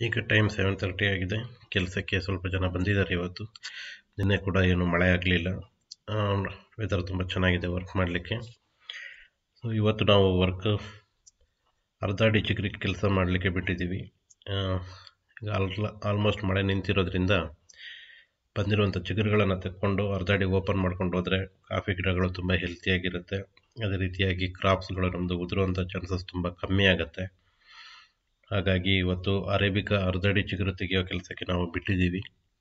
ಈಗ time seven thirty ಆಗಿದೆ ಕೆಲಸಕ್ಕೆ ಸ್ವಲ್ಪ ಜನ ಬಂದಿದ್ದಾರೆ ಇವತ್ತು ನಿನ್ನೆ ಕೂಡ ಏನು ಮಳೆ ಆಗಲಿಲ್ಲ ವೆದರ್ ತುಂಬ ಚೆನ್ನಾಗಿದೆ ವರ್ಕ್ ಮಾಡಲಿಕ್ಕೆ ಸೊ ಇವತ್ತು ನಾವು ವರ್ಕ್ ಅರ್ಧ ಅಡಿ ಚಿಗುರಿಗೆ ಕೆಲಸ ಮಾಡಲಿಕ್ಕೆ ಬಿಟ್ಟಿದ್ದೀವಿ ಆ, ಈಗ ಆಲ್ ಆಲ್ಮೋಸ್ಟ್ ಮಳೆ ನಿಂತಿರೋದ್ರಿಂದ ಬಂದಿರುವಂಥ ಚಿಗುರುಗಳನ್ನು ತೆಕ್ಕೊಂಡು ಅರ್ಧ ಅಡಿ ಓಪನ್ ಮಾಡ್ಕೊಂಡು ಹೋದರೆ ಕಾಫಿ ಗಿಡಗಳು ತುಂಬ ಹೆಲ್ತಿಯಾಗಿರುತ್ತೆ ಅದೇ ರೀತಿಯಾಗಿ ಕ್ರಾಪ್ಸ್ಗಳು ನಮ್ಮದು ಉದುರುವಂಥ ಚಾನ್ಸಸ್ ತುಂಬ ಕಮ್ಮಿ ಆಗುತ್ತೆ ಹಾಗಾಗಿ ಇವತ್ತು ಅರೇಬಿಕಾ ಅರ್ಧಡಿ ಚಿಗುರು ತೆಗೆಯೋ ಕೆಲಸಕ್ಕೆ ನಾವು ಬಿಟ್ಟಿದ್ದೀವಿ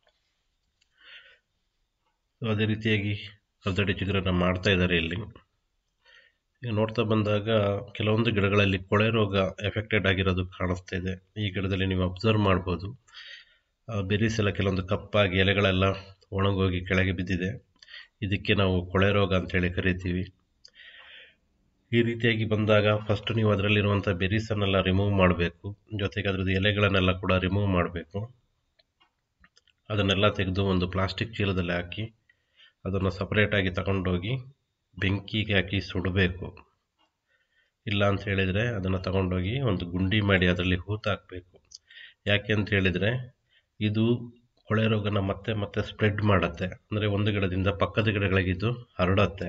ಸೊ ಅದೇ ರೀತಿಯಾಗಿ ಅರ್ಧಡಿ ಚಿಗುರನ್ನು ಮಾಡ್ತಾ ಇದ್ದಾರೆ ಇಲ್ಲಿ ಈಗ ನೋಡ್ತಾ ಬಂದಾಗ ಕೆಲವೊಂದು ಗಿಡಗಳಲ್ಲಿ ಕೊಳೆ ರೋಗ ಎಫೆಕ್ಟೆಡ್ ಆಗಿರೋದು ಕಾಣಿಸ್ತಾ ಇದೆ ಈ ಗಿಡದಲ್ಲಿ ನೀವು ಅಬ್ಸರ್ವ್ ಮಾಡ್ಬೋದು ಬೆರೀಸ್ ಎಲ್ಲ ಕೆಲವೊಂದು ಕಪ್ಪಾಗಿ ಎಲೆಗಳೆಲ್ಲ ಒಣಗೋಗಿ ಕೆಳಗೆ ಬಿದ್ದಿದೆ ಇದಕ್ಕೆ ನಾವು ಕೊಳೆ ರೋಗ ಅಂತೇಳಿ ಕರಿತೀವಿ ಈ ರೀತಿಯಾಗಿ ಬಂದಾಗ ಫಸ್ಟ್ ನೀವು ಅದರಲ್ಲಿರುವಂಥ ಬೆರೀಸನ್ನೆಲ್ಲ ರಿಮೂವ್ ಮಾಡಬೇಕು ಜೊತೆಗೆ ಅದರದ್ದು ಎಲೆಗಳನ್ನೆಲ್ಲ ಕೂಡ ರಿಮೂವ್ ಮಾಡಬೇಕು ಅದನ್ನೆಲ್ಲ ತೆಗೆದು ಒಂದು ಪ್ಲಾಸ್ಟಿಕ್ ಚೀಲದಲ್ಲಿ ಹಾಕಿ ಅದನ್ನು ಸಪರೇಟಾಗಿ ತಗೊಂಡೋಗಿ ಬೆಂಕಿಗೆ ಹಾಕಿ ಸುಡಬೇಕು ಇಲ್ಲ ಅಂತ ಹೇಳಿದರೆ ಅದನ್ನು ತಗೊಂಡೋಗಿ ಒಂದು ಗುಂಡಿ ಮಾಡಿ ಅದರಲ್ಲಿ ಹೂತಾಕಬೇಕು ಯಾಕೆ ಅಂತ ಹೇಳಿದರೆ ಇದು ಕೊಳೆ ರೋಗನ ಮತ್ತೆ ಮತ್ತೆ ಸ್ಪ್ರೆಡ್ ಮಾಡುತ್ತೆ ಅಂದರೆ ಒಂದು ಗಿಡದಿಂದ ಪಕ್ಕದ ಗಿಡಗಳಿಗೆ ಇದು ಹರಡುತ್ತೆ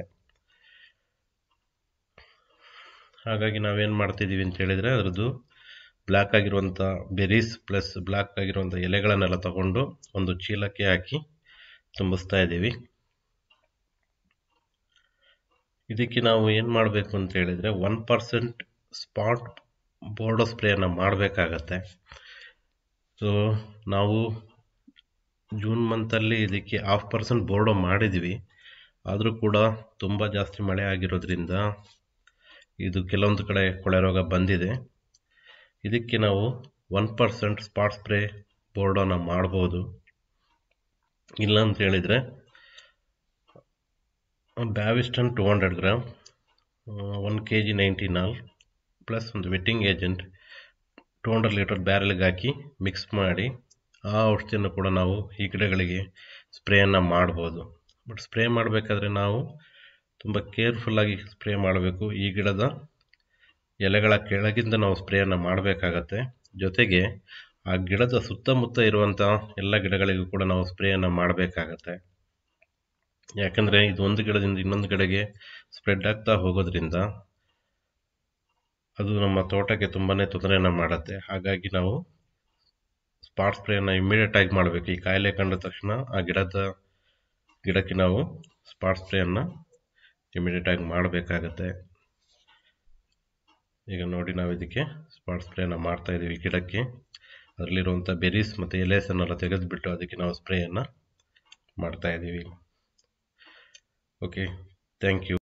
ಹಾಗಾಗಿ ನಾವೇನು ಮಾಡ್ತಿದ್ದೀವಿ ಅಂತ ಹೇಳಿದರೆ ಅದರದ್ದು ಬ್ಲ್ಯಾಕ್ ಆಗಿರುವಂಥ ಬೆರೀಸ್ ಪ್ಲಸ್ ಬ್ಲ್ಯಾಕ್ ಆಗಿರುವಂಥ ಎಲೆಗಳನ್ನೆಲ್ಲ ತಗೊಂಡು ಒಂದು ಚೀಲಕ್ಕೆ ಹಾಕಿ ತುಂಬಿಸ್ತಾ ಇದ್ದೀವಿ ಇದಕ್ಕೆ ನಾವು ಏನು ಮಾಡಬೇಕು ಅಂತ ಹೇಳಿದರೆ ಒನ್ ಪರ್ಸೆಂಟ್ ಸ್ಪಾಟ್ ಬೋರ್ಡೋ ಸ್ಪ್ರೇಯನ್ನು ಮಾಡಬೇಕಾಗತ್ತೆ ಸೊ ನಾವು ಜೂನ್ ಮಂತಲ್ಲಿ ಇದಕ್ಕೆ ಹಾಫ್ ಪರ್ಸೆಂಟ್ ಬೋರ್ಡೋ ಮಾಡಿದ್ವಿ ಆದರೂ ಕೂಡ ತುಂಬ ಜಾಸ್ತಿ ಮಳೆ ಆಗಿರೋದ್ರಿಂದ ಇದು ಕೆಲವೊಂದು ಕಡೆ ಕೊಳೆ ರೋಗ ಬಂದಿದೆ ಇದಕ್ಕೆ ನಾವು ಒನ್ ಪರ್ಸೆಂಟ್ ಸ್ಪಾಟ್ ಸ್ಪ್ರೇ ಬೋರ್ಡೋನ ಮಾಡ್ಬೋದು ಇಲ್ಲ ಅಂತ ಹೇಳಿದರೆ Bavistin two hundred gram one K G ninety ನಾಲ್ ಪ್ಲಸ್ ಒಂದು wetting agent two hundred litre ಬ್ಯಾರಲ್ಗೆ ಹಾಕಿ ಮಿಕ್ಸ್ ಮಾಡಿ ಆ ಔಷಧಿಯನ್ನು ಕೂಡ ನಾವು ಈ ಗಿಡಗಳಿಗೆ ಸ್ಪ್ರೇಯನ್ನು ಮಾಡ್ಬೋದು ಬಟ್ ಸ್ಪ್ರೇ ಮಾಡಬೇಕಾದ್ರೆ ನಾವು ತುಂಬ ಕೇರ್ಫುಲ್ಲಾಗಿ ಸ್ಪ್ರೇ ಮಾಡಬೇಕು ಈ ಗಿಡದ ಎಲೆಗಳ ಕೆಳಗಿಂದ ನಾವು ಸ್ಪ್ರೇಯನ್ನು ಮಾಡಬೇಕಾಗತ್ತೆ ಜೊತೆಗೆ ಆ ಗಿಡದ ಸುತ್ತಮುತ್ತ ಇರುವಂಥ ಎಲ್ಲ ಗಿಡಗಳಿಗೂ ಕೂಡ ನಾವು ಸ್ಪ್ರೇಯನ್ನು ಮಾಡಬೇಕಾಗತ್ತೆ ಯಾಕಂದರೆ ಇದು ಒಂದು ಗಿಡದಿಂದ ಇನ್ನೊಂದು ಗಿಡಗೆ ಸ್ಪ್ರೆಡ್ ಆಗ್ತಾ ಹೋಗೋದ್ರಿಂದ ಅದು ನಮ್ಮ ತೋಟಕ್ಕೆ ತುಂಬಾ ತೊಂದರೆಯನ್ನು ಮಾಡುತ್ತೆ ಹಾಗಾಗಿ ನಾವು ಸ್ಪಾಟ್ ಸ್ಪ್ರೇಯನ್ನು ಇಮ್ಮಿಡಿಯೇಟ್ ಆಗಿ ಮಾಡಬೇಕು ಈ ಕಾಯಿಲೆ ಕಂಡ ತಕ್ಷಣ ಆ ಗಿಡದ ಗಿಡಕ್ಕೆ ನಾವು ಸ್ಪಾಟ್ ಸ್ಪ್ರೇಯನ್ನು ಇಮಿಡಿಯೇಟ್ ಆಗಿ ಮಾಡಬೇಕಾಗತ್ತೆ ಈಗ ನೋಡಿ ನಾವು ಇದಕ್ಕೆ ಸ್ಪಾಟ್ ಸ್ಪ್ರೇಯನ್ನು ಮಾಡ್ತಾ ಇದ್ದೀವಿ ಗಿಡಕ್ಕೆ ಅದರಲ್ಲಿರುವಂಥ ಬೆರೀಸ್ ಮತ್ತು ಎಲೆಸನ್ನೆಲ್ಲ ತೆಗೆದುಬಿಟ್ಟು ಅದಕ್ಕೆ ನಾವು ಸ್ಪ್ರೇಯನ್ನು ಮಾಡ್ತಾ ಇದ್ದೀವಿ ಓಕೆ ಥ್ಯಾಂಕ್ ಯು